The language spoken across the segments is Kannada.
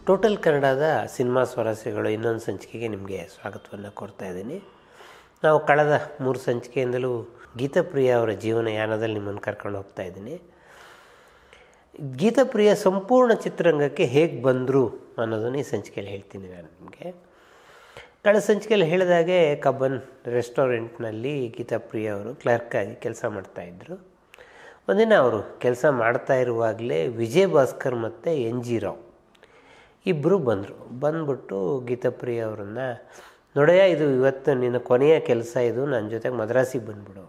ಟೋಟಲ್ ಕನ್ನಡದ ಸಿನಿಮಾ ಸ್ವಾರಸ್ಯಗಳು ಇನ್ನೊಂದು ಸಂಚಿಕೆಗೆ ನಿಮಗೆ ಸ್ವಾಗತವನ್ನು ಕೋರ್ತಾ ಇದ್ದೀನಿ ನಾವು ಕಳೆದ ಮೂರು ಸಂಚಿಕೆಯಿಂದಲೂ ಗೀತಪ್ರಿಯ ಅವರ ಜೀವನ ಯಾನದಲ್ಲಿ ನಿಮ್ಮನ್ನು ಕರ್ಕೊಂಡು ಹೋಗ್ತಾ ಇದ್ದೀನಿ ಗೀತಪ್ರಿಯ ಸಂಪೂರ್ಣ ಚಿತ್ರರಂಗಕ್ಕೆ ಹೇಗೆ ಬಂದರು ಅನ್ನೋದನ್ನು ಈ ಸಂಚಿಕೆಯಲ್ಲಿ ಹೇಳ್ತೀನಿ ನಾನು ನಿಮಗೆ ಕಳೆದ ಸಂಚಿಕೆಯಲ್ಲಿ ಹೇಳಿದಾಗೆ ಕಬ್ಬನ್ ರೆಸ್ಟೋರೆಂಟ್ನಲ್ಲಿ ಗೀತಾಪ್ರಿಯ ಅವರು ಕ್ಲರ್ಕಾಗಿ ಕೆಲಸ ಮಾಡ್ತಾಯಿದ್ರು ಒಂದಿನ ಅವರು ಕೆಲಸ ಮಾಡ್ತಾ ಇರುವಾಗಲೇ ವಿಜಯ್ ಭಾಸ್ಕರ್ ಮತ್ತು ಎನ್ ಜಿ ರಾವ್ ಇಬ್ಬರು ಬಂದರು ಬಂದ್ಬಿಟ್ಟು ಗೀತಾಪ್ರಿಯ ಅವರನ್ನು ನೋಡಯ್ಯ ಇದು ಇವತ್ತು ನಿನ್ನ ಕೊನೆಯ ಕೆಲಸ ಇದು ನನ್ನ ಜೊತೆಗೆ ಮದ್ರಾಸಿಗೆ ಬಂದ್ಬಿಡು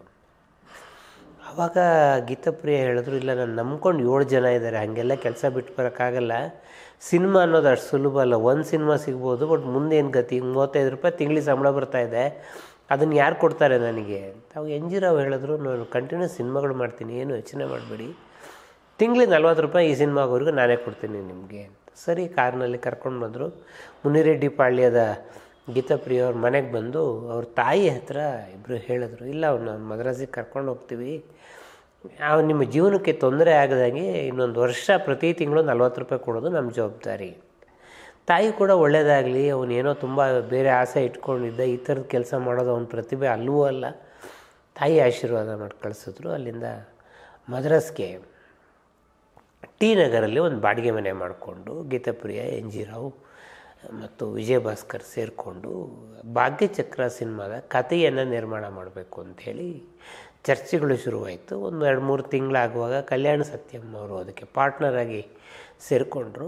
ಆವಾಗ ಗೀತಪ್ರಿಯ ಹೇಳಿದ್ರು ಇಲ್ಲ ನಾನು ನಂಬ್ಕೊಂಡು ಏಳು ಜನ ಇದ್ದಾರೆ ಹಾಗೆಲ್ಲ ಕೆಲಸ ಬಿಟ್ಟು ಬರೋಕ್ಕಾಗಲ್ಲ ಸಿನಿಮಾ ಅನ್ನೋದು ಅಷ್ಟು ಸುಲಭ ಅಲ್ಲ ಒಂದು ಸಿನಿಮಾ ಸಿಗ್ಬೋದು ಬಟ್ ಮುಂದೆ ಏನು ಗತಿ ಮೂವತ್ತೈದು ರೂಪಾಯಿ ತಿಂಗಳಿಗೆ ಸಂಬಳ ಬರ್ತಾಯಿದೆ ಅದನ್ನು ಯಾರು ಕೊಡ್ತಾರೆ ನನಗೆ ಅಂತ ಅವಾಗ ಎನ್ ಜಿ ರಾವ್ ಹೇಳಿದ್ರು ನಾನು ಕಂಟಿನ್ಯೂಸ್ ಸಿನಿಮಾಗಳು ಮಾಡ್ತೀನಿ ಏನು ಯೋಚನೆ ಮಾಡಬೇಡಿ ತಿಂಗಳಿಗೆ ನಲ್ವತ್ತು ರೂಪಾಯಿ ಈ ಸಿನಿಮಾಗೋರ್ಗು ನಾನೇ ಕೊಡ್ತೀನಿ ನಿಮಗೆ ಅಂತ ಸರಿ ಕಾರ್ನಲ್ಲಿ ಕರ್ಕೊಂಡು ಬಂದರು ಮುನಿರೆಡ್ಡಿ ಪಾಳ್ಯದ ಗೀತಾಪ್ರಿಯ ಅವ್ರ ಮನೆಗೆ ಬಂದು ಅವ್ರ ತಾಯಿ ಹತ್ರ ಇಬ್ಬರು ಹೇಳಿದ್ರು ಇಲ್ಲ ಅವ್ನು ಮದ್ರಾಸಿಗೆ ಕರ್ಕೊಂಡು ಹೋಗ್ತೀವಿ ಅವ್ನು ನಿಮ್ಮ ಜೀವನಕ್ಕೆ ತೊಂದರೆ ಆಗದಂಗೆ ಇನ್ನೊಂದು ವರ್ಷ ಪ್ರತಿ ತಿಂಗಳು ನಲ್ವತ್ತು ರೂಪಾಯಿ ಕೊಡೋದು ನಮ್ಮ ಜವಾಬ್ದಾರಿ ತಾಯಿ ಕೂಡ ಒಳ್ಳೆಯದಾಗಲಿ ಅವನೇನೋ ತುಂಬ ಬೇರೆ ಆಸೆ ಇಟ್ಕೊಂಡಿದ್ದ ಈ ಥರದ ಕೆಲಸ ಮಾಡೋದು ಅವನ ಪ್ರತಿಭೆ ಅಲ್ಲವೂ ಅಲ್ಲ ತಾಯಿ ಆಶೀರ್ವಾದ ಮಾಡಿ ಕಳಿಸಿದ್ರು ಅಲ್ಲಿಂದ ಮದ್ರಾಸ್ಗೆ ಟಿ ನಗರಲ್ಲಿ ಒಂದು ಬಾಡಿಗೆ ಮನೆ ಮಾಡಿಕೊಂಡು ಗೀತಾಪ್ರಿಯ ಎನ್ ಜಿ ರಾವ್ ಮತ್ತು ವಿಜಯ ಭಾಸ್ಕರ್ ಸೇರಿಕೊಂಡು ಭಾಗ್ಯಚಕ್ರ ಸಿನಿಮಾದ ಕಥೆಯನ್ನು ನಿರ್ಮಾಣ ಮಾಡಬೇಕು ಅಂಥೇಳಿ ಚರ್ಚೆಗಳು ಶುರುವಾಯಿತು ಒಂದು ಎರಡು ಮೂರು ತಿಂಗಳಾಗುವಾಗ ಕಲ್ಯಾಣ ಸತ್ಯಂ ಅವರು ಅದಕ್ಕೆ ಪಾರ್ಟ್ನರಾಗಿ ಸೇರಿಕೊಂಡ್ರು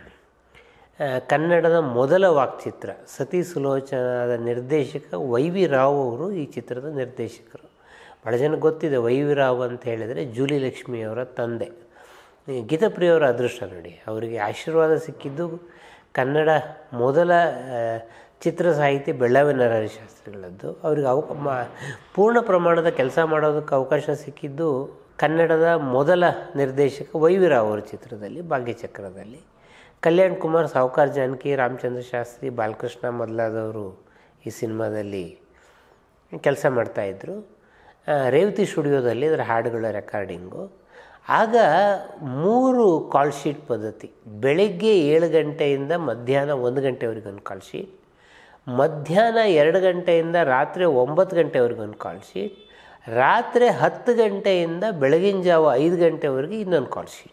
ಕನ್ನಡದ ಮೊದಲ ವಾಕ್ಚಿತ್ರ ಸತಿ ಸುಲೋಚನಾದ ನಿರ್ದೇಶಕ ವೈ ವಿ ರಾವ್ ಅವರು ಈ ಚಿತ್ರದ ನಿರ್ದೇಶಕರು ಭಾಳ ಜನಕ್ಕೆ ಗೊತ್ತಿದೆ ವೈ ವಿ ರಾವ್ ಅಂತ ಹೇಳಿದರೆ ಜೂಲಿ ಲಕ್ಷ್ಮಿಯವರ ತಂದೆ ಗೀತಾಪ್ರಿಯವರ ಅದೃಷ್ಟ ನೋಡಿ ಅವರಿಗೆ ಆಶೀರ್ವಾದ ಸಿಕ್ಕಿದ್ದು ಕನ್ನಡ ಮೊದಲ ಚಿತ್ರ ಸಾಹಿತಿ ಬೆಳ್ಳಾವಿ ನರಹರಿ ಶಾಸ್ತ್ರಿಗಳದ್ದು ಅವ್ರಿಗೆ ಅವ ಮ ಪೂರ್ಣ ಪ್ರಮಾಣದ ಕೆಲಸ ಮಾಡೋದಕ್ಕೆ ಅವಕಾಶ ಸಿಕ್ಕಿದ್ದು ಕನ್ನಡದ ಮೊದಲ ನಿರ್ದೇಶಕ ವೈ ವಿ ರಾವ್ ಅವರ ಚಿತ್ರದಲ್ಲಿ ಭಾಗ್ಯಚಕ್ರದಲ್ಲಿ ಕಲ್ಯಾಣ್ ಕುಮಾರ್ ಸಾವುಕಾರ್ ಜಾನಕಿ ರಾಮಚಂದ್ರ ಶಾಸ್ತ್ರಿ ಬಾಲಕೃಷ್ಣ ಮೊದಲಾದವರು ಈ ಸಿನಿಮಾದಲ್ಲಿ ಕೆಲಸ ಮಾಡ್ತಾಯಿದ್ರು ರೇವತಿ ಸ್ಟುಡಿಯೋದಲ್ಲಿ ಅದರ ಹಾಡುಗಳ ರೆಕಾರ್ಡಿಂಗು ಆಗ ಮೂರು ಕಾಲ್ ಶೀಟ್ ಪದ್ಧತಿ ಬೆಳಗ್ಗೆ ಏಳು ಗಂಟೆಯಿಂದ ಮಧ್ಯಾಹ್ನ ಒಂದು ಗಂಟೆವರೆಗೆ ಒಂದು ಕಾಲ್ ಶೀಟ್ ಮಧ್ಯಾಹ್ನ ಎರಡು ಗಂಟೆಯಿಂದ ರಾತ್ರಿ ಒಂಬತ್ತು ಗಂಟೆವರೆಗೆ ಒಂದು ಕಾಲ್ ಶೀಟ್ ರಾತ್ರಿ ಹತ್ತು ಗಂಟೆಯಿಂದ ಬೆಳಗಿನ ಜಾವ ಐದು ಗಂಟೆವರೆಗೆ ಇನ್ನೊಂದು ಕಾಲ್ ಶೀಟ್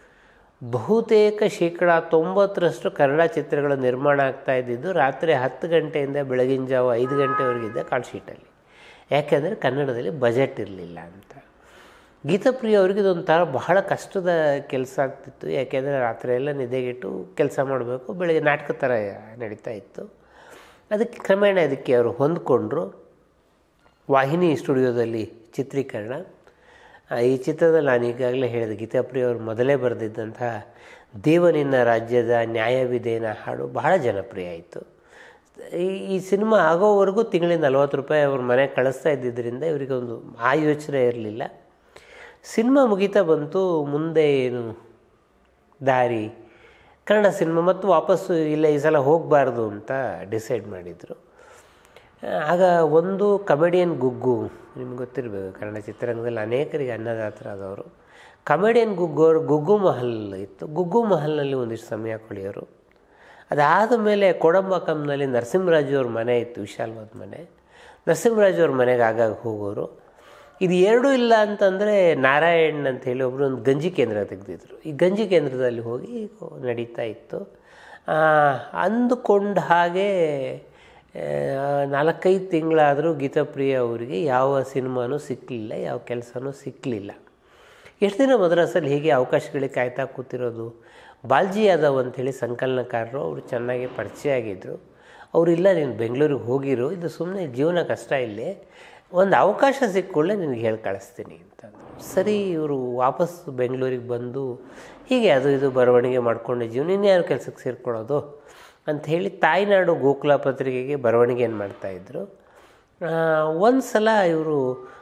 ಬಹುತೇಕ ಶೇಕಡ ತೊಂಬತ್ತರಷ್ಟು ಕನ್ನಡ ಚಿತ್ರಗಳ ನಿರ್ಮಾಣ ಆಗ್ತಾ ಇದ್ದಿದ್ದು ರಾತ್ರಿ ಹತ್ತು ಗಂಟೆಯಿಂದ ಬೆಳಗಿನ ಜಾವ ಐದು ಗಂಟೆವರೆಗಿದ್ದ ಕಾಲ್ ಶೀಟಲ್ಲಿ ಯಾಕೆಂದರೆ ಕನ್ನಡದಲ್ಲಿ ಬಜೆಟ್ ಇರಲಿಲ್ಲ ಅಂತ ಗೀತಾಪ್ರಿಯ ಅವ್ರಿಗೆ ಇದೊಂಥರ ಬಹಳ ಕಷ್ಟದ ಕೆಲಸ ಆಗ್ತಿತ್ತು ಯಾಕೆಂದರೆ ರಾತ್ರಿ ಎಲ್ಲ ನಿದ್ದೆಗಿಟ್ಟು ಕೆಲಸ ಮಾಡಬೇಕು ಬೆಳಗ್ಗೆ ನಾಟಕ ಥರ ನಡೀತಾ ಇತ್ತು ಅದಕ್ಕೆ ಕ್ರಮೇಣ ಅದಕ್ಕೆ ಅವರು ಹೊಂದ್ಕೊಂಡ್ರು ವಾಹಿನಿ ಸ್ಟುಡಿಯೋದಲ್ಲಿ ಚಿತ್ರೀಕರಣ ಈ ಚಿತ್ರದಲ್ಲಿ ನಾನು ಈಗಾಗಲೇ ಹೇಳಿದೆ ಗೀತಾಪ್ರಿಯ ಅವರು ಮೊದಲೇ ಬರೆದಿದ್ದಂತಹ ದೇವನಿನ್ನ ರಾಜ್ಯದ ನ್ಯಾಯವಿಧೇನ ಹಾಡು ಬಹಳ ಜನಪ್ರಿಯ ಆಯಿತು ಈ ಈ ಸಿನಿಮಾ ಆಗೋವರೆಗೂ ತಿಂಗಳಿಗೆ ನಲ್ವತ್ತು ರೂಪಾಯಿ ಅವ್ರ ಮನೆಗೆ ಕಳಿಸ್ತಾ ಇದ್ದಿದ್ದರಿಂದ ಇವರಿಗೆ ಒಂದು ಆ ಯೋಚನೆ ಇರಲಿಲ್ಲ ಸಿನಿಮಾ ಮುಗೀತಾ ಬಂತು ಮುಂದೆ ಏನು ದಾರಿ ಕನ್ನಡ ಸಿನಿಮಾ ಮತ್ತು ವಾಪಸ್ಸು ಇಲ್ಲ ಈ ಸಲ ಹೋಗಬಾರ್ದು ಅಂತ ಡಿಸೈಡ್ ಮಾಡಿದರು ಆಗ ಒಂದು ಕಮೆಡಿಯನ್ ಗುಗ್ಗು ನಿಮ್ಗೆ ಗೊತ್ತಿರಬೇಕು ಕನ್ನಡ ಚಿತ್ರರಂಗದಲ್ಲಿ ಅನೇಕರಿಗೆ ಅನ್ನದಾತರಾದವರು ಕಮೆಡಿಯನ್ ಗುಗ್ಗು ಅವರು ಗುಗ್ಗು ಮಹಲ್ ಇತ್ತು ಗುಗ್ಗು ಮಹಲ್ನಲ್ಲಿ ಒಂದಿಷ್ಟು ಸಮಯ ಕಳೆಯೋರು ಅದಾದ ಮೇಲೆ ಕೊಡಂಬಕಂನಲ್ಲಿ ನರಸಿಂಹರಾಜು ಅವ್ರ ಮನೆ ಇತ್ತು ವಿಶಾಲವಾದ ಮನೆ ನರಸಿಂಹರಾಜು ಅವ್ರ ಮನೆಗೆ ಆಗಾಗ ಹೋಗೋರು ಇದು ಎರಡೂ ಇಲ್ಲ ಅಂತಂದರೆ ನಾರಾಯಣ್ ಅಂತ ಹೇಳಿ ಒಬ್ಬರು ಒಂದು ಗಂಜಿ ಕೇಂದ್ರ ತೆಗೆದಿದ್ರು ಈ ಗಂಜಿ ಕೇಂದ್ರದಲ್ಲಿ ಹೋಗಿ ನಡೀತಾ ಇತ್ತು ಅಂದುಕೊಂಡ ಹಾಗೆ ನಾಲ್ಕೈದು ತಿಂಗಳಾದರೂ ಗೀತಾಪ್ರಿಯ ಅವರಿಗೆ ಯಾವ ಸಿನಿಮಾನೂ ಸಿಕ್ಕಲಿಲ್ಲ ಯಾವ ಕೆಲಸನೂ ಸಿಕ್ಕಲಿಲ್ಲ ಎಷ್ಟು ದಿನ ಮದ್ರಾಸಲ್ಲಿ ಹೀಗೆ ಅವಕಾಶಗಳಿಗೆ ಕಾಯ್ತಾ ಕೂತಿರೋದು ಬಾಲ್ಜಿ ಯಾದವ್ ಅಂಥೇಳಿ ಸಂಕಲನಕಾರರು ಅವರು ಚೆನ್ನಾಗಿ ಪರಿಚಯ ಆಗಿದ್ದರು ಅವರಿಲ್ಲ ನೀನು ಬೆಂಗಳೂರಿಗೆ ಹೋಗಿರು ಇದು ಸುಮ್ಮನೆ ಜೀವನ ಕಷ್ಟ ಇಲ್ಲಿ ಒಂದು ಅವಕಾಶ ಸಿಕ್ಕೊಳ್ಳೆ ನಿನಗೆ ಹೇಳಿ ಕಳಿಸ್ತೀನಿ ಅಂತಂದರು ಸರಿ ಇವರು ವಾಪಸ್ ಬೆಂಗಳೂರಿಗೆ ಬಂದು ಹೀಗೆ ಅದು ಇದು ಬರವಣಿಗೆ ಮಾಡ್ಕೊಂಡು ಜೀವನ ಇನ್ಯಾರು ಕೆಲಸಕ್ಕೆ ಸೇರ್ಕೊಳ್ಳೋದು ಅಂಥೇಳಿ ತಾಯ್ನಾಡು ಗೋಕುಲ ಪತ್ರಿಕೆಗೆ ಬರವಣಿಗೆಯನ್ನು ಮಾಡ್ತಾಯಿದ್ರು ಒಂದು ಸಲ ಇವರು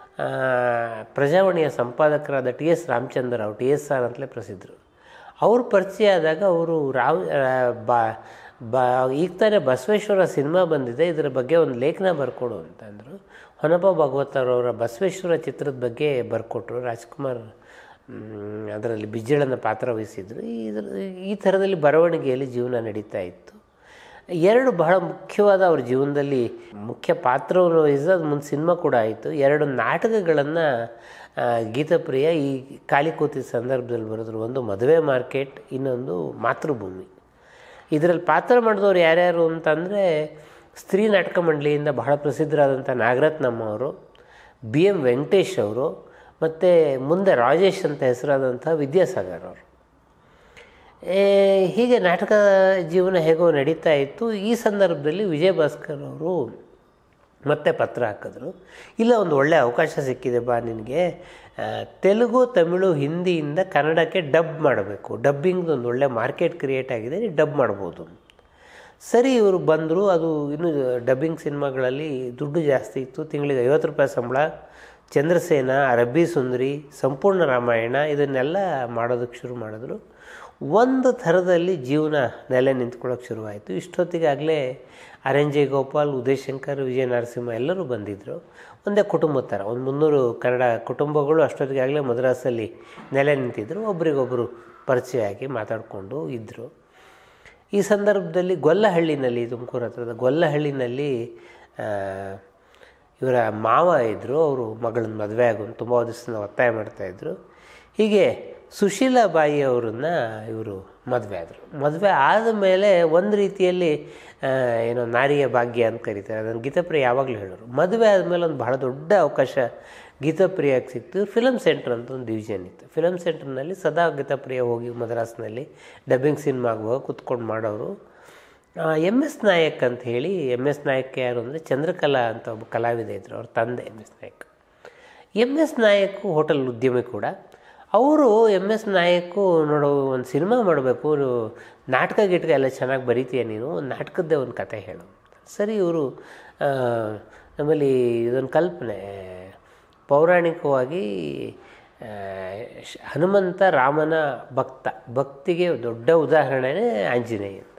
ಪ್ರಜಾವಾಣಿಯ ಸಂಪಾದಕರಾದ T S Ramachandra Rao T S R ಅಂತಲೇ ಪ್ರಸಿದ್ಧರು ಅವ್ರ ಪರಿಚಯ ಆದಾಗ ಅವರು ರಾವ್ ಬಾ ಬಾ ಈಗ ತಾನೇ ಬಸವೇಶ್ವರ ಸಿನಿಮಾ ಬಂದಿದೆ ಇದರ ಬಗ್ಗೆ ಒಂದು ಲೇಖನ ಬರ್ಕೊಡು ಅಂತಂದರು ಹೊನ್ನಪ್ಪ ಭಾಗವತರವರ ಬಸವೇಶ್ವರ ಚಿತ್ರದ ಬಗ್ಗೆ ಬರ್ಕೊಟ್ರು ರಾಜ್ಕುಮಾರ್ ಅದರಲ್ಲಿ ಬಿಜ್ಜಳನ ಪಾತ್ರ ವಹಿಸಿದ್ರು ಇದ್ರ ಈ ಥರದಲ್ಲಿ ಬರವಣಿಗೆಯಲ್ಲಿ ಜೀವನ ನಡೀತಾ ಇತ್ತು ಎರಡು ಬಹಳ ಮುಖ್ಯವಾದ ಅವ್ರ ಜೀವನದಲ್ಲಿ ಮುಖ್ಯ ಪಾತ್ರವನ್ನು ವಹಿಸಿದ ಅದು ಮುಂದೆ ಸಿನಿಮಾ ಕೂಡ ಆಯಿತು ಎರಡು ನಾಟಕಗಳನ್ನು ಗೀತಪ್ರಿಯ ಈ ಖಾಲಿ ಕೂತಿದ್ದ ಸಂದರ್ಭದಲ್ಲಿ ಬರೆದ್ರು ಒಂದು ಮದುವೆ ಮಾರ್ಕೆಟ್ ಇನ್ನೊಂದು ಮಾತೃಭೂಮಿ ಇದರಲ್ಲಿ ಪಾತ್ರ ಮಾಡಿದವ್ರು ಯಾರ್ಯಾರು ಅಂತಂದರೆ ಸ್ತ್ರೀ ನಾಟಕ ಮಂಡಳಿಯಿಂದ ಬಹಳ ಪ್ರಸಿದ್ಧರಾದಂಥ ನಾಗರತ್ನಮ್ಮ ಅವರು ಬಿ ಎಂ ವೆಂಕಟೇಶ್ ಅವರು ಮತ್ತು ಮುಂದೆ ರಾಜೇಶ್ ಅಂತ ಹೆಸರಾದಂಥ ವಿದ್ಯಾಸಾಗರ್ ಅವರು ಏ, ಹೀಗೆ ನಾಟಕ ಜೀವನ ಹೇಗೋ ನಡೀತಾ ಇತ್ತು ಈ ಸಂದರ್ಭದಲ್ಲಿ ವಿಜಯ ಭಾಸ್ಕರ್ ಅವರು ಮತ್ತೆ ಪತ್ರ ಹಾಕಿದ್ರು ಇಲ್ಲ ಒಂದು ಒಳ್ಳೆ ಅವಕಾಶ ಸಿಕ್ಕಿದೆ ಬಾ ನಿನಗೆ ಆ, ತೆಲುಗು ತಮಿಳು ಹಿಂದಿಯಿಂದ ಕನ್ನಡಕ್ಕೆ ಡಬ್ ಮಾಡಬೇಕು ಡಬ್ಬಿಂಗ್ದು ಒಂದು ಒಳ್ಳೆ ಮಾರ್ಕೆಟ್ ಕ್ರಿಯೇಟ್ ಆಗಿದೆ ನೀನು ಡಬ್ ಮಾಡ್ಬೋದು ಸರಿ ಇವರು ಬಂದರು ಅದು ಇನ್ನು ಡಬ್ಬಿಂಗ್ ಸಿನಿಮಾಗಳಲ್ಲಿ ದುಡ್ಡು ಜಾಸ್ತಿ ಇತ್ತು ತಿಂಗಳಿಗೆ ಐವತ್ತು ರೂಪಾಯಿ ಸಂಬಳ ಚಂದ್ರಸೇನ ರಬ್ಬಿ ಸುಂದರಿ ಸಂಪೂರ್ಣ ರಾಮಾಯಣ ಇದನ್ನೆಲ್ಲ ಮಾಡೋದಕ್ಕೆ ಶುರು ಮಾಡಿದ್ರು ಒಂದು ಥರದಲ್ಲಿ ಜೀವನ ನೆಲೆ ನಿಂತ್ಕೊಳ್ಳೋಕೆ ಶುರುವಾಯಿತು ಇಷ್ಟೊತ್ತಿಗಾಗಲೇ R N J Gopal Uday Shankar Vijaya Narasimha ಎಲ್ಲರೂ ಬಂದಿದ್ದರು ಒಂದೇ ಕುಟುಂಬದ ಥರ ಒಂದು ಮುನ್ನೂರು ಕನ್ನಡ ಕುಟುಂಬಗಳು ಅಷ್ಟೊತ್ತಿಗಾಗಲೇ ಮದ್ರಾಸಲ್ಲಿ ನೆಲೆ ನಿಂತಿದ್ದರು ಒಬ್ರಿಗೊಬ್ಬರು ಪರಿಚಯ ಆಗಿ ಮಾತಾಡಿಕೊಂಡು ಇದ್ದರು ಈ ಸಂದರ್ಭದಲ್ಲಿ ಗೊಲ್ಲಹಳ್ಳಿನಲ್ಲಿ ತುಮಕೂರು ಹತ್ರದ ಗೊಲ್ಲಹಳ್ಳಿನಲ್ಲಿ ಆ, ಇವರ ಮಾವ ಇದ್ದರು ಅವರು ಮಗಳನ್ನ ಮದುವೆ ಆಗೋದು ತುಂಬ ದಿವಸದಿಂದ ಒತ್ತಾಯ ಮಾಡ್ತಾಯಿದ್ರು ಹೀಗೆ ಸುಶೀಲಾ ಬಾಯಿ ಅವರನ್ನು ಇವರು ಮದುವೆ ಆದರು ಮದುವೆ ಆದಮೇಲೆ ಒಂದು ರೀತಿಯಲ್ಲಿ ಆ, ಏನೋ ನಾರಿಯ ಭಾಗ್ಯ ಅಂತ ಕರೀತಾರೆ ಅದನ್ನು ಗೀತಪ್ರಿಯ ಯಾವಾಗಲೂ ಹೇಳೋರು ಮದುವೆ ಆದಮೇಲೆ ಒಂದು ಬಹಳ ದೊಡ್ಡ ಅವಕಾಶ ಗೀತಪ್ರಿಯಕ್ಕೆ ಸಿಕ್ತು ಫಿಲಮ್ ಸೆಂಟರ್ ಅಂತ ಒಂದು ಡಿವಿಷನ್ ಇತ್ತು ಫಿಲಮ್ ಸೆಂಟರ್ನಲ್ಲಿ ಸದಾ ಗೀತಪ್ರಿಯ ಹೋಗಿ ಮದ್ರಾಸ್ನಲ್ಲಿ ಡಬ್ಬಿಂಗ್ ಸಿನಿಮಾ ಆಗುವಾಗ ಕುತ್ಕೊಂಡು ಮಾಡೋರು ಎಮ್ ಎಸ್ ನಾಯಕ್ ಅಂತ ಹೇಳಿ ಎಮ್ ಎಸ್ ನಾಯಕ್ ಯಾರು ಅಂದರೆ ಚಂದ್ರಕಲಾ ಅಂತ ಒಬ್ಬ ಕಲಾವಿದ ಇದ್ದರು ಅವ್ರ ತಂದೆ M S Nayak M S Nayak hotel ಉದ್ಯಮಿ ಕೂಡ ಅವರು ಎಮ್ ಎಸ್ ನಾಯಕು ನೋಡು ಒಂದು ಸಿನಿಮಾ ಮಾಡಬೇಕು ನಾಟಕ ಗಿಟಕ ಎಲ್ಲ ಚೆನ್ನಾಗಿ ಬರೀತೀಯ ನೀನು ಒಂದು ನಾಟಕದ್ದೇ ಒಂದು ಕತೆ ಹೇಳು ಸರಿ ಇವರು ನಮ್ಮಲ್ಲಿ ಇದೊಂದು ಕಲ್ಪನೆ ಪೌರಾಣಿಕವಾಗಿ ಆ, ಶ- ಹನುಮಂತ ರಾಮನ ಭಕ್ತ ಭಕ್ತಿಗೆ ದೊಡ್ಡ ಉದಾಹರಣೆನೇ ಆಂಜನೇಯ ಅಂತ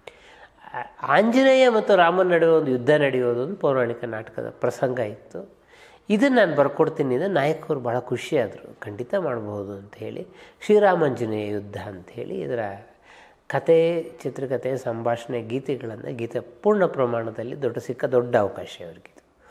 ಆ- ಆಂಜನೇಯ ಮತ್ತು ರಾಮನ ನಡುವೆ ಒಂದು ಯುದ್ಧ ನಡೆಯೋದು ಒಂದು ಪೌರಾಣಿಕ ನಾಟಕದ ಪ್ರಸಂಗ ಇತ್ತು ಇದನ್ನು ನಾನು ಬರ್ಕೊಡ್ತೀನಿ ಅಂದರೆ ನಾಯಕರು ಭಾಳ ಖುಷಿಯಾದರು ಖಂಡಿತ ಮಾಡಬಹುದು ಅಂತ ಹೇಳಿ ಶ್ರೀರಾಮಾಂಜನೇಯ ಯುದ್ಧ ಅಂತ ಹೇಳಿ ಇದರ ಕತೆ ಚಿತ್ರಕಥೆ ಸಂಭಾಷಣೆ ಗೀತೆಗಳನ್ನು ಗೀತೆ ಪೂರ್ಣ ಪ್ರಮಾಣದಲ್ಲಿ ದೊಡ್ಡ ಸಿಕ್ಕ ದೊಡ್ಡ ಅವಕಾಶ ಅವರಿಗೆ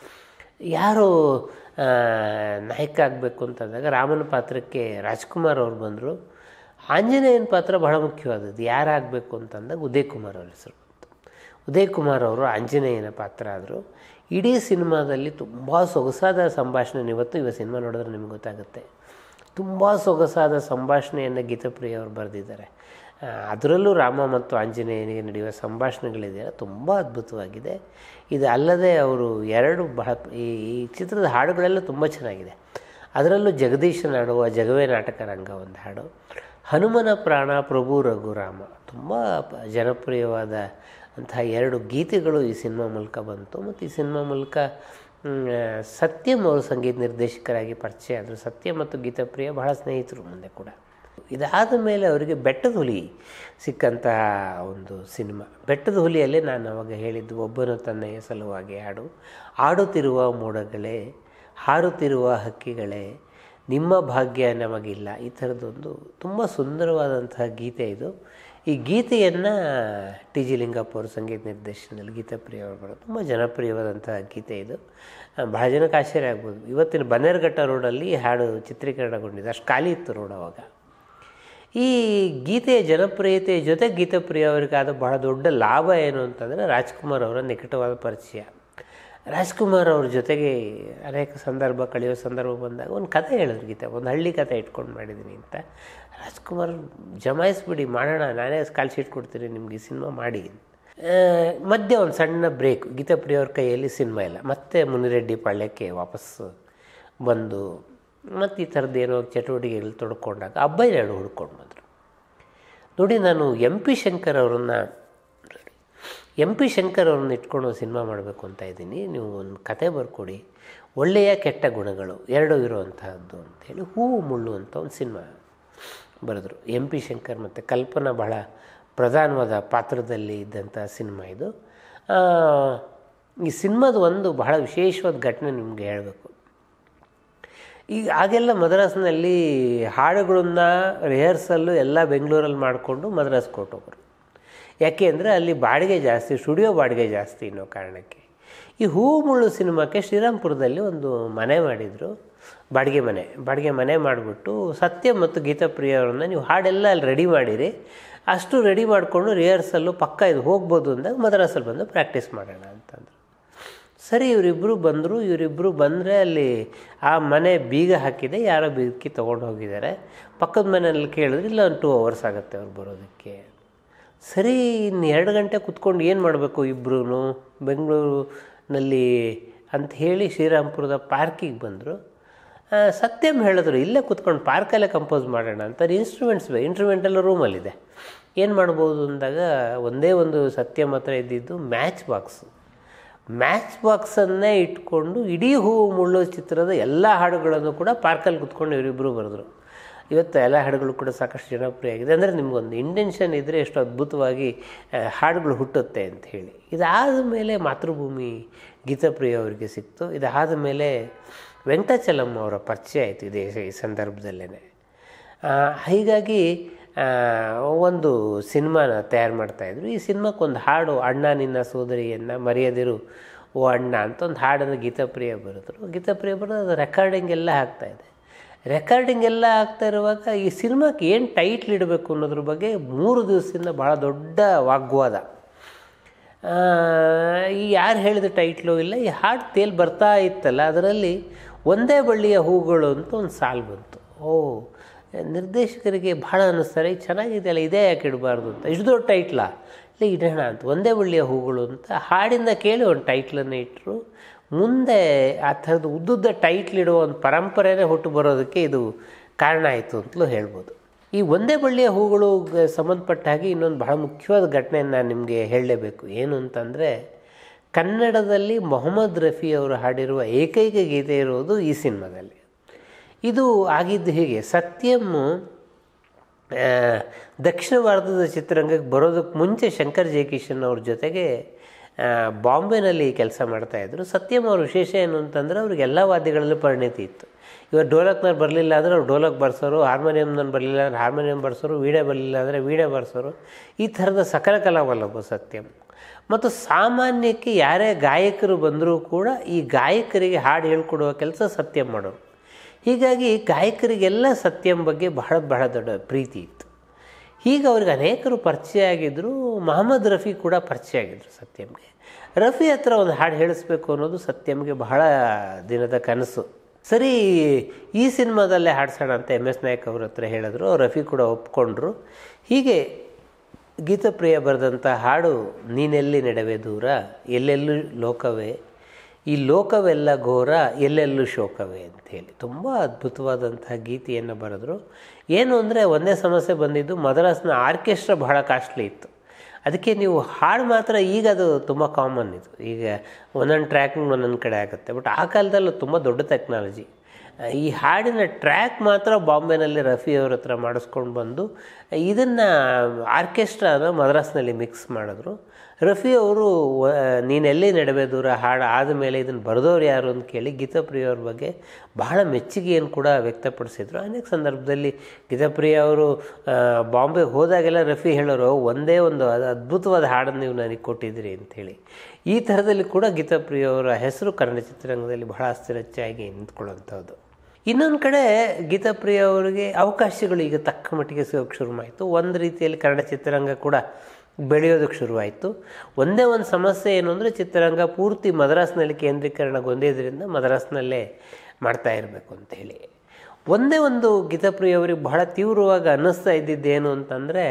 ಯಾರು ಆ, ನಾಯಕ ಆಗಬೇಕು ಅಂತಂದಾಗ ರಾಮನ ಪಾತ್ರಕ್ಕೆ ರಾಜ್ಕುಮಾರ್ ಅವ್ರು ಬಂದರು ಆಂಜನೇಯನ ಪಾತ್ರ ಬಹಳ ಮುಖ್ಯವಾದದ್ದು ಯಾರಾಗಬೇಕು ಅಂತಂದಾಗ ಉದಯ್ ಕುಮಾರ್ ಅವ್ರ ಹೆಸರು ಬಂತು ಉದಯ್ ಕುಮಾರ್ ಅವರು ಆಂಜನೇಯನ ಪಾತ್ರ ಆದರು ಇಡೀ ಸಿನಿಮಾದಲ್ಲಿ ತುಂಬ ಸೊಗಸಾದ ಸಂಭಾಷಣೆ ಇವತ್ತು ಇವ ಸಿನಿಮಾ ನೋಡಿದ್ರೆ ನಿಮ್ಗೆ ಗೊತ್ತಾಗುತ್ತೆ ತುಂಬ ಸೊಗಸಾದ ಸಂಭಾಷಣೆಯನ್ನು ಗೀತಪ್ರಿಯ ಅವರು ಬರೆದಿದ್ದಾರೆ ಆ, ಅದರಲ್ಲೂ ರಾಮ ಮತ್ತು ಆಂಜನೇಯನಿಗೆ ನಡೆಯುವ ಸಂಭಾಷಣೆಗಳಿದೆಯಲ್ಲ ತುಂಬ ಅದ್ಭುತವಾಗಿದೆ ಇದು ಅಲ್ಲದೆ ಅವರು ಎರಡು ಬಹಳ ಈ ಈ ಚಿತ್ರದ ಹಾಡುಗಳೆಲ್ಲ ತುಂಬ ಚೆನ್ನಾಗಿದೆ ಅದರಲ್ಲೂ ಜಗದೀಶನ ಹಾಡುವ ಜಗವೇ ನಾಟಕ ರಂಗ ಒಂದು ಹಾಡು ಹನುಮನ ಪ್ರಾಣ ಪ್ರಭು ರಘುರಾಮ ತುಂಬ ಪ- ಜನಪ್ರಿಯವಾದ ಅಂತಹ ಎರಡು ಗೀತೆಗಳು ಈ ಸಿನಿಮಾ ಮೂಲಕ ಬಂತು ಮತ್ತು ಈ ಸಿನಿಮಾ ಮೂಲಕ ಮ್, ಸತ್ಯಂ ಅವರು ಸಂಗೀತ ನಿರ್ದೇಶಕರಾಗಿ ಪರಿಚಯ ಆದರು ಸತ್ಯ ಮತ್ತು ಗೀತಪ್ರಿಯ ಬಹಳ ಸ್ನೇಹಿತರು ಮುಂದೆ ಕೂಡ ಇದಾದ ಮೇಲೆ ಅವರಿಗೆ ಬೆಟ್ಟದ ಹುಲಿ ಸಿಕ್ಕಂತಹ ಒಂದು ಸಿನಿಮಾ ಬೆಟ್ಟದ ಹುಲಿಯಲ್ಲಿ ನಾನು ಅವಾಗ ಹೇಳಿದ್ದು ಒಬ್ಬನು ತನ್ನಯ ಸಲುವಾಗಿ ಹಾಡು ಆಡುತ್ತಿರುವ ಮೋಡಗಳೇ ಹಾರುತ್ತಿರುವ ಹಕ್ಕಿಗಳೇ ನಿಮ್ಮ ಭಾಗ್ಯ ನಮಗಿಲ್ಲ ಈ ಥರದ್ದೊಂದು ತುಂಬ ಸುಂದರವಾದಂತಹ ಗೀತೆ ಇದು ಈ ಗೀತೆಯನ್ನು ಟಿ ಜಿ ಲಿಂಗಪ್ಪ ಅವರು ಸಂಗೀತ ನಿರ್ದೇಶನದಲ್ಲಿ ಗೀತಪ್ರಿಯ ಅವರು ಬರೋದು ತುಂಬ ಜನಪ್ರಿಯವಾದಂತಹ ಗೀತೆ ಇದು ಆ, ಬಹಳ ಜನಕ್ಕೆ ಆಶ್ಚರ್ಯ ಆಗ್ಬೋದು ಇವತ್ತಿನ ಬನ್ನೇರುಘಟ್ಟ ರೋಡಲ್ಲಿ ಈ ಹಾಡು ಚಿತ್ರೀಕರಣಗೊಂಡಿದೆ ಅಷ್ಟು ಖಾಲಿ ಇತ್ತು ರೋಡ್ ಅವಾಗ ಈ ಗೀತೆಯ ಜನಪ್ರಿಯತೆಯ ಜೊತೆ ಗೀತಪ್ರಿಯ ಅವರಿಗಾದ ಬಹಳ ದೊಡ್ಡ ಲಾಭ ಏನು ಅಂತಂದರೆ ರಾಜ್ಕುಮಾರ್ ಅವರ ನಿಕಟವಾದ ಪರಿಚಯ ರಾಜ್ಕುಮಾರ್ ಅವ್ರ ಜೊತೆಗೆ ಅನೇಕ ಸಂದರ್ಭ ಕಳೆಯೋ ಸಂದರ್ಭ ಬಂದಾಗ ಒಂದು ಕತೆ ಹೇಳಿದ್ರು ಗೀತೆ ಒಂದು ಹಳ್ಳಿ ಕತೆ ಇಟ್ಕೊಂಡು ಮಾಡಿದ್ದೀನಿ ಅಂತ ರಾಜ್ಕುಮಾರ್ ಜಮಾಯಿಸ್ಬಿಡಿ ಮಾಡೋಣ ನಾನೇ ಕಾಲ್ ಶೀಟ್ ಕೊಡ್ತೀನಿ ನಿಮ್ಗೆ ಈ ಸಿನಿಮಾ ಮಾಡಿ ಆ, ಮಧ್ಯೆ ಒಂದು ಸಣ್ಣ ಬ್ರೇಕ್ ಗೀತಾಪ್ರಿಯ ಅವ್ರ ಕೈಯಲ್ಲಿ ಸಿನಿಮಾ ಇಲ್ಲ ಮತ್ತೆ ಮುನಿರೆಡ್ಡಿ ಪಾಳ್ಯಕ್ಕೆ ವಾಪಸ್ ಬಂದು ಮತ್ತು ಈ ಥರದ್ದು ಏನೋ ಚಟುವಟಿಕೆಗಳು ತೊಡ್ಕೊಂಡಾಗ ಅಬ್ಬಯ್ಯ ಎರಡು ಹುಡ್ಕೊಂಡು ಬಂದರು ನೋಡಿ ನಾನು ಎಂ ಪಿ ಶಂಕರ್ ಅವರನ್ನು ಎಂ ಪಿ ಶಂಕರ್ ಅವ್ರನ್ನ ಇಟ್ಕೊಂಡು ಸಿನಿಮಾ ಮಾಡಬೇಕು ಅಂತ ಇದ್ದೀನಿ ನೀವು ಒಂದು ಕತೆ ಬರ್ಕೊಡಿ ಒಳ್ಳೆಯ ಕೆಟ್ಟ ಗುಣಗಳು ಎರಡೂ ಇರುವಂತಹದ್ದು ಅಂಥೇಳಿ ಹೂವು ಮುಳ್ಳು ಅಂತ ಒಂದು ಸಿನಿಮಾ ಬರೆದ್ರು ಎಂ ಪಿ ಶಂಕರ್ ಮತ್ತು ಕಲ್ಪನಾ ಬಹಳ ಪ್ರಧಾನವಾದ ಪಾತ್ರದಲ್ಲಿ ಇದ್ದಂಥ ಸಿನಿಮಾ ಇದು ಆ, ಈ ಸಿನಿಮಾದ ಒಂದು ಬಹಳ ವಿಶೇಷವಾದ ಘಟನೆ ನಿಮಗೆ ಹೇಳಬೇಕು ಈಗ ಆಗೆಲ್ಲ ಮದ್ರಾಸ್ನಲ್ಲಿ ಹಾಡುಗಳನ್ನ ರಿಹರ್ಸಲ್ಲು ಎಲ್ಲ ಬೆಂಗಳೂರಲ್ಲಿ ಮಾಡಿಕೊಂಡು ಮದ್ರಾಸ್ಗೆ ಕೊಟ್ಟೋಗ್ರು ಯಾಕೆ ಅಂದರೆ ಅಲ್ಲಿ ಬಾಡಿಗೆ ಜಾಸ್ತಿ ಸ್ಟುಡಿಯೋ ಬಾಡಿಗೆ ಜಾಸ್ತಿ ಅನ್ನೋ ಕಾರಣಕ್ಕೆ ಈ ಹೂವು ಮುಳ್ಳು ಸಿನಿಮಾಕ್ಕೆ ಶ್ರೀರಾಮ್ಪುರದಲ್ಲಿ ಒಂದು ಮನೆ ಮಾಡಿದರು ಬಾಡಿಗೆ ಮನೆ ಬಾಡಿಗೆ ಮನೆ ಮಾಡಿಬಿಟ್ಟು ಸತ್ಯ ಮತ್ತು ಗೀತಾಪ್ರಿಯ ಅವ್ರನ್ನ ನೀವು ಹಾಡೆಲ್ಲ ಅಲ್ಲಿ ರೆಡಿ ಮಾಡಿರಿ ಅಷ್ಟು ರೆಡಿ ಮಾಡಿಕೊಂಡು ರಿಹರ್ಸಲ್ಲು ಪಕ್ಕ ಇದು ಹೋಗ್ಬೋದು ಅಂದಾಗ ಮದ್ರಾಸಲ್ಲಿ ಬಂದು ಪ್ರಾಕ್ಟೀಸ್ ಮಾಡೋಣ ಅಂತಂದರು ಸರಿ ಇವರಿಬ್ಬರು ಬಂದರು ಇವರಿಬ್ಬರು ಬಂದರೆ ಅಲ್ಲಿ ಆ ಮನೆ ಬೀಗ ಹಾಕಿದೆ ಯಾರೋ ಬೀಗಕ್ಕೆ ತೊಗೊಂಡು ಹೋಗಿದ್ದಾರೆ ಪಕ್ಕದ ಮನೆಯಲ್ಲಿ ಕೇಳಿದ್ರೆ ಇಲ್ಲ ಒಂದು ಟೂ ಅವರ್ಸ್ ಆಗುತ್ತೆ ಅವ್ರು ಬರೋದಕ್ಕೆ ಸರಿ ಇನ್ನು ಎರಡು ಗಂಟೆ ಕುತ್ಕೊಂಡು ಏನು ಮಾಡಬೇಕು ಇಬ್ಬರೂ ಬೆಂಗಳೂರಿನಲ್ಲಿ ಅಂತ ಹೇಳಿ ಶ್ರೀರಾಮ್ಪುರದ ಪಾರ್ಕಿಗೆ ಬಂದರು ಸತ್ಯಂ ಹೇಳಿದ್ರು ಇಲ್ಲೇ ಕುತ್ಕೊಂಡು ಪಾರ್ಕಲ್ಲೇ ಕಂಪೋಸ್ ಮಾಡೋಣ ಅಂತ ಇನ್ಸ್ಟ್ರೂಮೆಂಟ್ಸ್ ಬೇ ಇನ್ಸ್ಟ್ರೂಮೆಂಟೆಲ್ಲ ರೂಮಲ್ಲಿದೆ ಏನು ಮಾಡ್ಬೋದು ಅಂದಾಗ ಒಂದೇ ಒಂದು ಸತ್ಯ ಮಾತ್ರ ಇದ್ದಿದ್ದು ಮ್ಯಾಚ್ ಬಾಕ್ಸು ಮ್ಯಾಚ್ ಬಾಕ್ಸನ್ನೇ ಇಟ್ಕೊಂಡು ಇಡೀ ಹೂವು ಮುಳ್ಳು ಚಿತ್ರದ ಎಲ್ಲ ಹಾಡುಗಳನ್ನು ಕೂಡ ಪಾರ್ಕಲ್ಲಿ ಕುತ್ಕೊಂಡು ಇವರಿಬ್ಬರು ಬರೆದ್ರು ಇವತ್ತು ಎಲ್ಲ ಹಾಡುಗಳು ಕೂಡ ಸಾಕಷ್ಟು ಜನಪ್ರಿಯ ಆಗಿದೆ ಅಂದರೆ ನಿಮಗೊಂದು ಇಂಟೆನ್ಷನ್ ಇದ್ದರೆ ಎಷ್ಟು ಅದ್ಭುತವಾಗಿ ಆ, ಹಾಡುಗಳು ಹುಟ್ಟುತ್ತೆ ಅಂತ ಹೇಳಿ ಇದಾದ ಮೇಲೆ ಮಾತೃಭೂಮಿ ಗೀತಾಪ್ರಿಯ ಅವರಿಗೆ ಸಿಕ್ತು ಇದಾದ ಮೇಲೆ ವೆಂಕಟಾಚಲಂ ಅವರ ಪರಿಚಯ ಆಯಿತು ಇದೇ ಈ ಸಂದರ್ಭದಲ್ಲೇ ಹೀಗಾಗಿ ಆ, ಒಂದು ಸಿನಿಮಾನ ತಯಾರು ಮಾಡ್ತಾಯಿದ್ರು ಈ ಸಿನಿಮಾಕ್ಕೆ ಒಂದು ಹಾಡು ಅಣ್ಣ ನಿನ್ನ ಸೋದರಿಯನ್ನು ಮರೆಯದಿರು ಓ ಅಣ್ಣ ಅಂತ ಒಂದು ಹಾಡನ್ನು ಗೀತಾಪ್ರಿಯ ಬರೆದ್ರು ಗೀತಾಪ್ರಿಯ ಬರೆದು ಅದು ರೆಕಾರ್ಡಿಂಗ್ ಎಲ್ಲ ಆಗ್ತಾಯಿದೆ ರೆಕಾರ್ಡಿಂಗ್ ಎಲ್ಲ ಆಗ್ತಾ ಇರುವಾಗ ಈ ಸಿನಿಮಾಕ್ಕೆ ಏನು ಟೈಟ್ಲ್ ಇಡಬೇಕು ಅನ್ನೋದ್ರ ಬಗ್ಗೆ ಮೂರು ದಿವಸದಿಂದ ಭಾಳ ದೊಡ್ಡ ವಾಗ್ವಾದ ಆ, ಈ ಯಾರು ಹೇಳಿದ ಟೈಟ್ಲು ಇಲ್ಲ ಈ ಹಾಡು ತೇಲ್ ಬರ್ತಾ ಇತ್ತಲ್ಲ ಅದರಲ್ಲಿ ಒಂದೇ ಬಳ್ಳಿಯ ಹೂಗಳು ಅಂತ ಒಂದು ಸಾಲು ಬಂತು ಓ ನಿರ್ದೇಶಕರಿಗೆ ಭಾಳ ಅನ್ನಿಸ್ತಾರೆ ಇದು ಚೆನ್ನಾಗಿದೆಯಲ್ಲ ಇದೇ ಯಾಕೆ ಇಡಬಾರ್ದು ಅಂತ ಇಷ್ಟು ದೊಡ್ಡ ಟೈಟ್ಲಾ ಇಲ್ಲ ಇಡೋಣ ಅಂತ ಒಂದೇ ಬಳ್ಳಿಯ ಹೂಗಳು ಅಂತ ಹಾಡಿಂದ ಕೇಳಿ ಒಂದು ಟೈಟ್ಲನ್ನು ಇಟ್ಟರು ಮುಂದೆ ಆ ಥರದ್ದು ಉದ್ದುದ್ದ ಟೈಟ್ಲ್ ಇಡುವ ಒಂದು ಪರಂಪರೆನೇ ಹುಟ್ಟು ಬರೋದಕ್ಕೆ ಇದು ಕಾರಣ ಆಯಿತು ಅಂತಲೂ ಹೇಳ್ಬೋದು ಈ ಒಂದೇ ಬಳ್ಳಿಯ ಹೂಗಳು ಗ- ಸಂಬಂಧಪಟ್ಟ ಹಾಗೆ ಇನ್ನೊಂದು ಬಹಳ ಮುಖ್ಯವಾದ ಘಟನೆಯನ್ನು ನಾನು ನಿಮಗೆ ಹೇಳಲೇಬೇಕು ಏನು ಅಂತಂದರೆ ಕನ್ನಡದಲ್ಲಿ ಮೊಹಮ್ಮದ್ ರಫಿ ಅವರು ಹಾಡಿರುವ ಏಕೈಕ ಗೀತೆ ಇರುವುದು ಈ ಸಿನಿಮಾದಲ್ಲಿ ಇದು ಆಗಿದ್ದು ಹೀಗೆ ಸತ್ಯಂ ಆ, ದಕ್ಷಿಣ ಭಾರತದ ಚಿತ್ರರಂಗಕ್ಕೆ ಬರೋದಕ್ಕೆ ಮುಂಚೆ ಶಂಕರ್ ಜಯಕಿಶನ್ ಅವ್ರ ಜೊತೆಗೆ ಆ, ಬಾಂಬೆನಲ್ಲಿ ಕೆಲಸ ಮಾಡ್ತಾಯಿದ್ರು ಸತ್ಯಂ ಅವ್ರ ವಿಶೇಷ ಏನು ಅಂತಂದರೆ ಅವ್ರಿಗೆ ಎಲ್ಲ ವಾದ್ಯಗಳಲ್ಲೂ ಪರಿಣಿತಿ ಇತ್ತು ಇವಾಗ ಡೋಲಕ್ನವ್ರು ಬರಲಿಲ್ಲ ಅಂದರೆ ಅವ್ರು ಡೋಲಕ್ ಬರ್ಸೋರು ಹಾರ್ಮೋನಿಯಮ್ನವ್ರು ಬರಲಿಲ್ಲ ಅಂದರೆ ಹಾರ್ಮೋನಿಯಂ ಬರ್ಸೋರು ವೀಣೆ ಬರಲಿಲ್ಲ ಅಂದರೆ ವೀಣೆ ಬರ್ಸೋರು ಈ ಥರದ ಸಕಲ ಕಲಾವಲ್ಲಭ ಸತ್ಯಂ ಮತ್ತು ಸಾಮಾನ್ಯಕ್ಕೆ ಯಾರೇ ಗಾಯಕರು ಬಂದರೂ ಕೂಡ ಈ ಗಾಯಕರಿಗೆ ಹಾಡು ಹೇಳ್ಕೊಡುವ ಕೆಲಸ ಸತ್ಯಂ ಮಾಡೋರು ಹೀಗಾಗಿ ಗಾಯಕರಿಗೆಲ್ಲ ಸತ್ಯಂ ಬಗ್ಗೆ ಬಹಳ ಬಹಳ ದೊಡ್ಡ ಪ್ರೀತಿ ಇತ್ತು ಹೀಗೆ ಅವ್ರಿಗೆ ಅನೇಕರು ಪರಿಚಯ ಆಗಿದ್ದರು ಮೊಹಮ್ಮದ್ ರಫಿ ಕೂಡ ಪರಿಚಯ ಆಗಿದ್ದರು ಸತ್ಯಂಗೆ ರಫಿ ಹತ್ರ ಒಂದು ಹಾಡು ಹೇಳಿಸ್ಬೇಕು ಅನ್ನೋದು ಸತ್ಯಂಗೆ ಬಹಳ ದಿನದ ಕನಸು ಸರಿ ಈ ಸಿನಿಮಾದಲ್ಲೇ ಹಾಡ್ಸೋಣ ಅಂತ ಎಮ್ ಎಸ್ ನಾಯಕ್ ಅವ್ರ ಹತ್ರ ಹೇಳಿದ್ರು ರಫಿ ಕೂಡ ಒಪ್ಕೊಂಡ್ರು ಹೀಗೆ ಗೀತಪ್ರಿಯ ಬರೆದಂಥ ಹಾಡು ನೀನೆಲ್ಲಿ ನಡೆವೆ ದೂರ ಎಲ್ಲೆಲ್ಲೂ ಲೋಕವೇ ಈ ಲೋಕವೆಲ್ಲ ಘೋರ ಎಲ್ಲೆಲ್ಲೂ ಶೋಕವೇ ಅಂಥೇಳಿ ತುಂಬ ಅದ್ಭುತವಾದಂತಹ ಗೀತೆಯನ್ನು ಬರೆದ್ರು ಏನು ಅಂದರೆ ಒಂದೇ ಸಮಸ್ಯೆ ಬಂದಿದ್ದು ಮದ್ರಾಸ್ನ ಆರ್ಕೆಸ್ಟ್ರಾ ಬಹಳ ಕಾಸ್ಟ್ಲಿ ಇತ್ತು ಅದಕ್ಕೆ ನೀವು ಹಾಡು ಮಾತ್ರ ಈಗ ಅದು ತುಂಬ ಕಾಮನ್ ಇದು ಈಗ ಒಂದೊಂದು ಟ್ರ್ಯಾಕಿಂಗ್ ಒಂದೊಂದು ಕಡೆ ಆಗುತ್ತೆ ಬಟ್ ಆ ಕಾಲದಲ್ಲೂ ತುಂಬ ದೊಡ್ಡ ಟೆಕ್ನಾಲಜಿ ಈ ಹಾಡಿನ ಟ್ರ್ಯಾಕ್ ಮಾತ್ರ ಬಾಂಬೆನಲ್ಲಿ ರಫಿ ಅವ್ರ ಹತ್ರ ಮಾಡಿಸ್ಕೊಂಡು ಬಂದು ಇದನ್ನು ಆರ್ಕೆಸ್ಟ್ರಾನ ಮದ್ರಾಸ್ನಲ್ಲಿ ಮಿಕ್ಸ್ ಮಾಡಿದ್ರು ರಫಿ ಅವರು ವ- ನೀನೆಲ್ಲಿ ನಡುವೆ ದೂರ ಹಾಡು ಆದಮೇಲೆ ಇದನ್ನು ಬರೆದವ್ರು ಯಾರು ಅಂತ ಕೇಳಿ ಗೀತಾಪ್ರಿಯ ಅವ್ರ ಬಗ್ಗೆ ಬಹಳ ಮೆಚ್ಚುಗೆಯನ್ನು ಕೂಡ ವ್ಯಕ್ತಪಡಿಸಿದರು ಅನೇಕ ಸಂದರ್ಭದಲ್ಲಿ ಗೀತಾಪ್ರಿಯ ಅವರು ಆ, ಬಾಂಬೆಗೆ ಹೋದಾಗೆಲ್ಲ ರಫಿ ಹೇಳೋರು ಒಂದೇ ಒಂದು ಅದು ಅದ್ಭುತವಾದ ಹಾಡನ್ನು ನೀವು ನನಗೆ ಕೊಟ್ಟಿದ್ದೀರಿ ಅಂಥೇಳಿ ಈ ಥರದಲ್ಲಿ ಕೂಡ ಗೀತಾಪ್ರಿಯ ಅವರ ಹೆಸರು ಕನ್ನಡ ಚಿತ್ರರಂಗದಲ್ಲಿ ಬಹಳ ಅಸ್ಥಿರಚ್ಚಾಗಿ ನಿಂತ್ಕೊಳ್ಳೋಂಥದ್ದು ಇನ್ನೊಂದು ಕಡೆ ಗೀತಾಪ್ರಿಯ ಅವರಿಗೆ ಅವಕಾಶಗಳು ಈಗ ತಕ್ಕ ಮಟ್ಟಿಗೆ ಸಿಗೋಕ್ಕೆ ಶುರುವಾಯಿತು ಒಂದು ರೀತಿಯಲ್ಲಿ ಕನ್ನಡ ಚಿತ್ರರಂಗ ಕೂಡ ಬೆಳೆಯೋದಕ್ಕೆ ಶುರುವಾಯಿತು ಒಂದೇ ಒಂದು ಸಮಸ್ಯೆ ಏನು ಅಂದರೆ ಚಿತ್ರರಂಗ ಪೂರ್ತಿ ಮದ್ರಾಸ್ನಲ್ಲಿ ಕೇಂದ್ರೀಕರಣಗೊಂಡಿದ್ದರಿಂದ ಮದ್ರಾಸ್ನಲ್ಲೇ ಮಾಡ್ತಾ ಇರಬೇಕು ಅಂತ ಹೇಳಿ ಒಂದೇ ಒಂದು ಗೀತಾಪ್ರಿಯ ಅವರಿಗೆ ಬಹಳ ತೀವ್ರವಾಗಿ ಅನ್ನಿಸ್ತಾ ಇದ್ದಿದ್ದೇನು ಅಂತಂದರೆ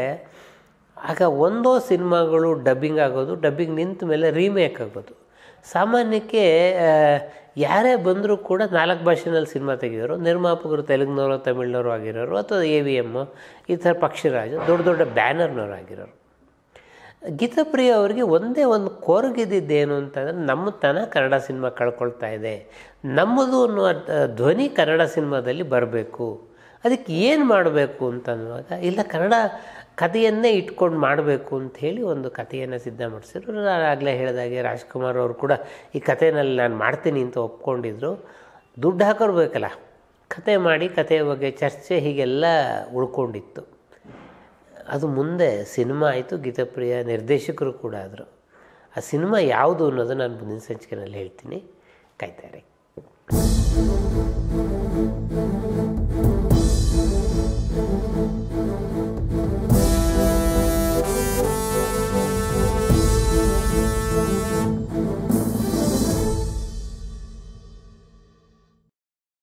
ಆಗ ಒಂದೋ ಸಿನಿಮಾಗಳು ಡಬ್ಬಿಂಗ್ ಆಗೋದು ಡಬ್ಬಿಂಗ್ ನಿಂತ ಮೇಲೆ ರೀಮೇಕ್ ಆಗೋದು ಸಾಮಾನ್ಯಕ್ಕೆ ಆ, ಯಾರೇ ಬಂದರೂ ಕೂಡ ನಾಲ್ಕು ಭಾಷೆನಲ್ಲಿ ಸಿನಿಮಾ ತೆಗೆಯೋರು ನಿರ್ಮಾಪಕರು ತೆಲುಗಿನವರು ತಮಿಳ್ನವರು ಆಗಿರೋರು ಅಥವಾ ಎ ವಿ ಎಮ್ಮು ಈ ಥರ ಪಕ್ಷಿರಾಜು ದೊಡ್ಡ ದೊಡ್ಡ ಬ್ಯಾನರ್ನವ್ರು ಆಗಿರೋರು ಗೀತಾಪ್ರಿಯ ಅವರಿಗೆ ಒಂದೇ ಒಂದು ಕೊರಗಿದ್ದಿದ್ದೇನು ಅಂತಂದರೆ ನಮ್ಮತನ ಕನ್ನಡ ಸಿನಿಮಾ ಕಳ್ಕೊಳ್ತಾ ಇದೆ ನಮ್ಮದು ಅನ್ನುವ ದ- ಧ್ವನಿ ಕನ್ನಡ ಸಿನಿಮಾದಲ್ಲಿ ಬರಬೇಕು ಅದಕ್ಕೆ ಏನು ಮಾಡಬೇಕು ಅಂತ ಅನ್ನುವಾಗ ಇಲ್ಲ ಕನ್ನಡ ಕಥೆಯನ್ನೇ ಇಟ್ಕೊಂಡು ಮಾಡಬೇಕು ಅಂತ ಹೇಳಿ ಒಂದು ಕಥೆಯನ್ನು ಸಿದ್ಧ ಮಾಡಿಸಿದ್ರು ನಾನು ಆಗಲೇ ಹೇಳಿದಾಗೆ ರಾಜ್ಕುಮಾರ್ ಅವರು ಕೂಡ ಈ ಕಥೆನಲ್ಲಿ ನಾನು ಮಾಡ್ತೀನಿ ಅಂತ ಒಪ್ಕೊಂಡಿದ್ರು ದುಡ್ಡು ಹಾಕೋರು ಬೇಕಲ್ಲ ಕತೆ ಮಾಡಿ ಕಥೆಯ ಬಗ್ಗೆ ಚರ್ಚೆ ಹೀಗೆಲ್ಲ ಉಳ್ಕೊಂಡಿತ್ತು ಅದು ಮುಂದೆ ಸಿನಿಮಾ ಆಯಿತು ಗೀತಪ್ರಿಯ ನಿರ್ದೇಶಕರು ಕೂಡ ಆದರು ಆ ಸಿನಿಮಾ ಯಾವುದು ಅನ್ನೋದು ನಾನು ಮುಂದಿನ ಸಂಚಿಕೆಯಲ್ಲಿ ಹೇಳ್ತೀನಿ ಕಾಯ್ತಾರೆ